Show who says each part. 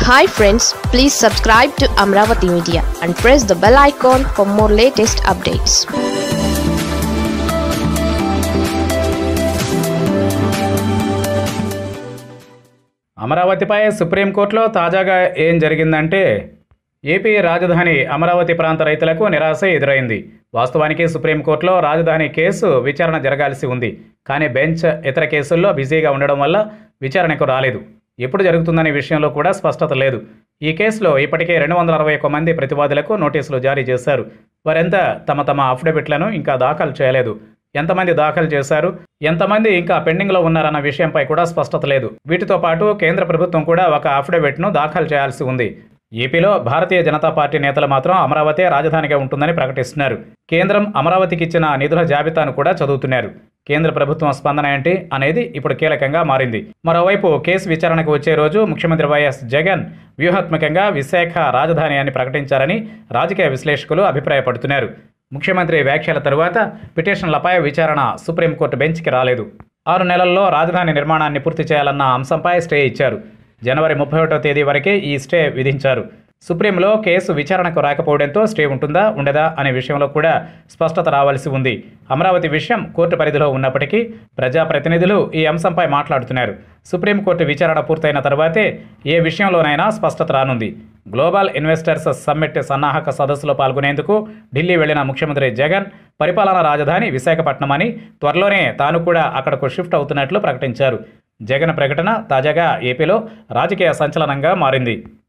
Speaker 1: hi friends please subscribe to Amaravati media and press the bell icon for more latest updates
Speaker 2: అమరావతిపై సుప్రీంకోర్టులో తాజాగా ఏం జరిగిందంటే ఏపీ రాజధాని అమరావతి ప్రాంత రైతులకు నిరాశ ఎదురైంది వాస్తవానికి సుప్రీంకోర్టులో రాజధాని కేసు విచారణ జరగాల్సి ఉంది కానీ బెంచ్ ఇతర కేసుల్లో బిజీగా ఉండడం వల్ల విచారణకు రాలేదు ఎప్పుడు జరుగుతుందనే విషయంలో కూడా స్పష్టత లేదు ఈ కేసులో ఇప్పటికే రెండు వందల అరవై ఒక్క మంది ప్రతివాదులకు నోటీసులు జారీ చేశారు వారంతా తమ తమ అఫిడవిట్లను ఇంకా దాఖలు చేయలేదు ఎంతమంది దాఖలు చేశారు ఎంతమంది ఇంకా పెండింగ్లో ఉన్నారన్న విషయంపై కూడా స్పష్టత లేదు వీటితో పాటు కేంద్ర ప్రభుత్వం కూడా ఒక అఫిడవిట్ను దాఖలు చేయాల్సి ఉంది ఏపీలో భారతీయ జనతా పార్టీ నేతలు మాత్రం అమరావతి రాజధానిగా ఉంటుందని ప్రకటిస్తున్నారు కేంద్రం అమరావతికి ఇచ్చిన నిధుల జాబితాను కూడా చదువుతున్నారు కేంద్ర ప్రభుత్వం స్పందన ఏంటి అనేది ఇప్పుడు కీలకంగా మారింది మరోవైపు కేసు విచారణకు వచ్చే రోజు ముఖ్యమంత్రి వైఎస్ జగన్ వ్యూహాత్మకంగా విశాఖ రాజధాని అని ప్రకటించారని రాజకీయ విశ్లేషకులు అభిప్రాయపడుతున్నారు ముఖ్యమంత్రి వ్యాఖ్యల తరువాత పిటిషన్లపై విచారణ సుప్రీంకోర్టు బెంచ్కి రాలేదు ఆరు నెలల్లో రాజధాని నిర్మాణాన్ని పూర్తి చేయాలన్న అంశంపై స్టే ఇచ్చారు జనవరి ముప్పై ఒకటో తేదీ వరకే ఈ స్టే విధించారు సుప్రీంలో కేసు విచారణకు రాకపోవడంతో స్టే ఉంటుందా ఉండదా అనే విషయంలో కూడా స్పష్టత రావాల్సి ఉంది అమరావతి విషయం కోర్టు పరిధిలో ఉన్నప్పటికీ ప్రజాప్రతినిధులు ఈ అంశంపై మాట్లాడుతున్నారు సుప్రీంకోర్టు విచారణ పూర్తయిన తర్వాతే ఏ విషయంలోనైనా స్పష్టత రానుంది గ్లోబల్ ఇన్వెస్టర్స్ సమ్మిట్ సన్నాహక సదస్సులో పాల్గొనేందుకు ఢిల్లీ వెళ్లిన ముఖ్యమంత్రి జగన్ పరిపాలనా రాజధాని విశాఖపట్నం అని త్వరలోనే తాను కూడా అక్కడకు షిఫ్ట్ అవుతున్నట్లు ప్రకటించారు జగన్ ప్రకటన తాజాగా ఏపీలో రాజకీయ సంచలనంగా మారింది